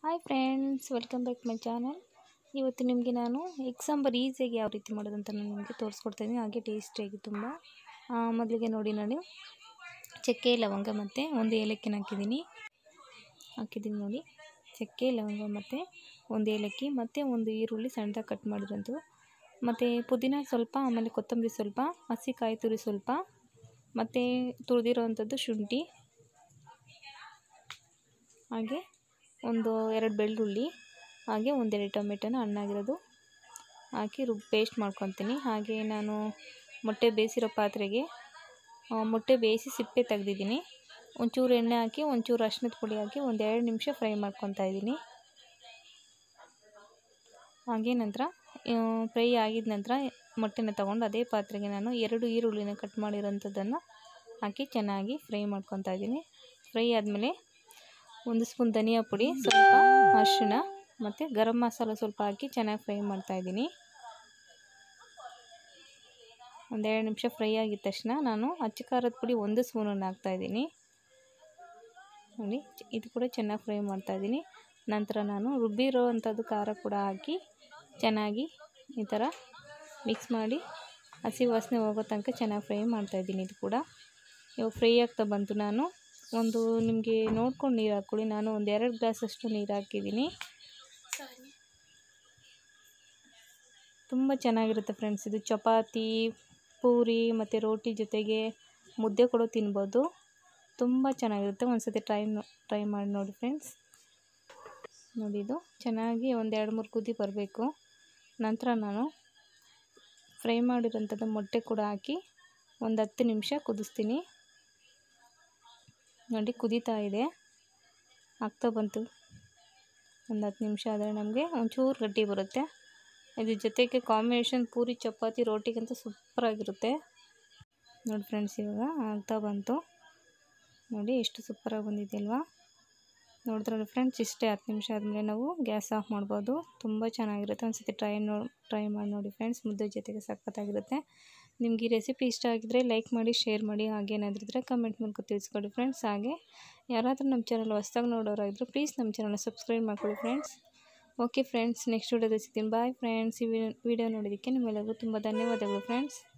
hi friends welcome back my channel ಇವತ್ತು ನಿಮಗೆ ನಾನು ಎಗ್ ಸಾಂಬಾರು ಈಸಿಯಾಗಿ ಯಾವ ರೀತಿ ಮಾಡೋದು ಅಂತ ನಾನು ನಿಮಗೆ ತೋರಿಸ್ಕೊಡ್ತಾಯಿದ್ದೀನಿ ಹಾಗೆ ಟೇಸ್ಟಿಯಾಗಿ ತುಂಬ ಆ, ಮೊದಲಿಗೆ ನೋಡಿ ನಾನು ಚಕ್ಕೆ ಲವಂಗ ಮತ್ತು ಒಂದು ಏಲಕ್ಕಿನ ಹಾಕಿದ್ದೀನಿ ಹಾಕಿದ್ದೀನಿ ನೋಡಿ ಚಕ್ಕೆ ಲವಂಗ ಮತ್ತು ಒಂದು ಏಲಕ್ಕಿ ಮತ್ತು ಒಂದು ಈರುಳ್ಳಿ ಸಣ್ಣದಾಗಿ ಕಟ್ ಮಾಡಿರೋದು ಮತ್ತು ಪುದೀನ ಸ್ವಲ್ಪ ಆಮೇಲೆ ಕೊತ್ತಂಬರಿ ಸ್ವಲ್ಪ ಹಸಿ ಕಾಯಿ ತುರಿ ಸ್ವಲ್ಪ ಮತ್ತು ತುರಿದಿರೋವಂಥದ್ದು ಶುಂಠಿ ಹಾಗೆ ಒಂದು ಎರಡು ಬೆಳ್ಳುಳ್ಳಿ ಹಾಗೆ ಒಂದೆರಡು ಟೊಮೆಟೊನ ಹಣ್ಣಾಗಿರೋದು ಹಾಕಿ ರುಬ್ಬಿ ಪೇಸ್ಟ್ ಮಾಡ್ಕೊತೀನಿ ಹಾಗೆ ನಾನು ಮೊಟ್ಟೆ ಬೇಯಿಸಿರೋ ಪಾತ್ರೆಗೆ ಆ, ಮೊಟ್ಟೆ ಬೇಯಿಸಿ ಸಿಪ್ಪೆ ತೆಗ್ದಿದ್ದೀನಿ ಒಂಚೂರು ಎಣ್ಣೆ ಹಾಕಿ ಒಂಚೂರು ಅರ್ಶಿನದ ಪುಡಿ ಹಾಕಿ ಒಂದೆರಡು ನಿಮಿಷ ಫ್ರೈ ಮಾಡ್ಕೊತಾ ಇದ್ದೀನಿ ಹಾಗೆ ನಂತರ ಫ್ರೈ ಆಗಿದ ನಂತರ ಮೊಟ್ಟೆನ ತೊಗೊಂಡು ಅದೇ ಪಾತ್ರೆಗೆ ನಾನು ಎರಡು ಈರುಳ್ಳಿನ ಕಟ್ ಮಾಡಿರೋಂಥದ್ದನ್ನು ಹಾಕಿ ಚೆನ್ನಾಗಿ ಫ್ರೈ ಮಾಡ್ಕೊತಾ ಇದ್ದೀನಿ ಫ್ರೈ ಆದಮೇಲೆ ಒಂದು ಸ್ಪೂನ್ ಧನಿಯಾ ಪುಡಿ ಸ್ವಲ್ಪ ಅರಿಶಿಣ ಮತ್ತು ಗರಂ ಮಸಾಲ ಸ್ವಲ್ಪ ಹಾಕಿ ಚೆನ್ನಾಗಿ ಫ್ರೈ ಮಾಡ್ತಾಯಿದ್ದೀನಿ ಒಂದೆರಡು ನಿಮಿಷ ಫ್ರೈ ಆಗಿದ ತಕ್ಷಣ ನಾನು ಅಚ್ಚ ಖಾರದ ಪುಡಿ ಒಂದು ಸ್ಪೂನನ್ನು ಹಾಕ್ತಾಯಿದ್ದೀನಿ ನೋಡಿ ಇದು ಕೂಡ ಚೆನ್ನಾಗಿ ಫ್ರೈ ಮಾಡ್ತಾಯಿದ್ದೀನಿ ನಂತರ ನಾನು ರುಬ್ಬಿರೋ ಅಂಥದ್ದು ಖಾರ ಕೂಡ ಹಾಕಿ ಚೆನ್ನಾಗಿ ಈ ಥರ ಮಿಕ್ಸ್ ಮಾಡಿ ಹಸಿ ವಾಸನೆ ಹೋಗೋ ತನಕ ಚೆನ್ನಾಗಿ ಫ್ರೈ ಮಾಡ್ತಾಯಿದ್ದೀನಿ ಇದು ಕೂಡ ಇವಾಗ ಫ್ರೈ ಆಗ್ತಾ ಬಂತು ನಾನು ಒಂದು ನಿಮಗೆ ನೋಡ್ಕೊಂಡು ನೀರು ಹಾಕ್ಕೊಳ್ಳಿ ನಾನು ಒಂದು ಎರಡು ಗ್ಲಾಸಷ್ಟು ನೀರು ಹಾಕಿದ್ದೀನಿ ತುಂಬ ಚೆನ್ನಾಗಿರುತ್ತೆ ಫ್ರೆಂಡ್ಸ್ ಇದು ಚಪಾತಿ ಪೂರಿ ಮತ್ತು ರೋಟಿ ಜೊತೆಗೆ ಮುದ್ದೆ ಕೂಡ ತಿನ್ಬೋದು ತುಂಬ ಚೆನ್ನಾಗಿರುತ್ತೆ ಒಂದು ಸತಿ ಟ್ರೈ ಟ್ರೈ ಮಾಡಿ ನೋಡಿ ಫ್ರೆಂಡ್ಸ್ ನೋಡಿ ಇದು ಚೆನ್ನಾಗಿ ಒಂದು ಎರಡು ಮೂರು ಕುದಿ ಬರಬೇಕು ನಂತರ ನಾನು ಫ್ರೈ ಮಾಡಿರೋಂಥದ್ದು ಮೊಟ್ಟೆ ಕೂಡ ಹಾಕಿ ಒಂದು ಹತ್ತು ನಿಮಿಷ ಕುದಿಸ್ತೀನಿ ನೋಡಿ ಕುದೀತಾ ಇದೆ ಆಗ್ತಾ ಬಂತು ಒಂದು ಹತ್ತು ನಿಮಿಷ ಆದರೆ ನಮಗೆ ಒಂಚೂರು ಗಟ್ಟಿ ಬರುತ್ತೆ ಇದ್ರ ಜೊತೆಗೆ ಕಾಂಬಿನೇಷನ್ ಪೂರಿ ಚಪಾತಿ ರೋಟಿಗಂತೂ ಸೂಪರಾಗಿರುತ್ತೆ ನೋಡಿ ಫ್ರೆಂಡ್ಸ್ ಇವಾಗ ಆಗ್ತಾ ಬಂತು ನೋಡಿ ಎಷ್ಟು ಸೂಪರಾಗಿ ಬಂದಿದೆ ಅಲ್ವಾ ನೋಡಿದ್ರಲ್ಲ ಫ್ರೆಂಡ್ಸ್ ಇಷ್ಟೇ ಹತ್ತು ನಿಮಿಷ ಆದಮೇಲೆ ನಾವು ಗ್ಯಾಸ್ ಆಫ್ ಮಾಡ್ಬೋದು ತುಂಬ ಚೆನ್ನಾಗಿರುತ್ತೆ ಒಂದು ಸತಿ ಟ್ರೈ ನೋ ಟ್ರೈ ಮಾಡಿ ನೋಡಿ ಫ್ರೆಂಡ್ಸ್ ಮುದ್ದೆ ಜೊತೆಗೆ ಸಖತ್ತಾಗಿರುತ್ತೆ ನಿಮ್ಗೆ ಈ ರೆಸಿಪಿ ಇಷ್ಟ ಆಗಿದ್ರೆ ಲೈಕ್ ಮಾಡಿ ಶೇರ್ ಮಾಡಿ ಹಾಗೆ ಏನಾದರೂ ಇದ್ದರೆ ಕಮೆಂಟ್ ಮೂಲಕ ತಿಳಿಸ್ಕೊಡಿ ಫ್ರೆಂಡ್ಸ್ ಹಾಗೆ ಯಾರಾದರೂ ನಮ್ಮ ಚಾನಲ್ ಹೊಸ್ದಾಗಿ ನೋಡೋರಾಗಿದ್ದರೆ ಪ್ಲೀಸ್ ನಮ್ಮ ಚಾನಲ್ನ ಸಬ್ಸ್ಕ್ರೈಬ್ ಮಾಡ್ಕೊಳ್ಳಿ ಫ್ರೆಂಡ್ಸ್ ಓಕೆ ಫ್ರೆಂಡ್ಸ್ ನೆಕ್ಸ್ಟ್ ವಿಡಿಯೋದಲ್ಲಿ ಸಿಗ್ತೀನಿ ಬಾಯ್ ಫ್ರೆಂಡ್ಸ್ ಈ ವಿಡಿಯೋ ನೋಡೋದಕ್ಕೆ ನಿಮ್ಮೆಲ್ಲರಿಗೂ ತುಂಬ ಧನ್ಯವಾದಗಳು ಫ್ರೆಂಡ್ಸ್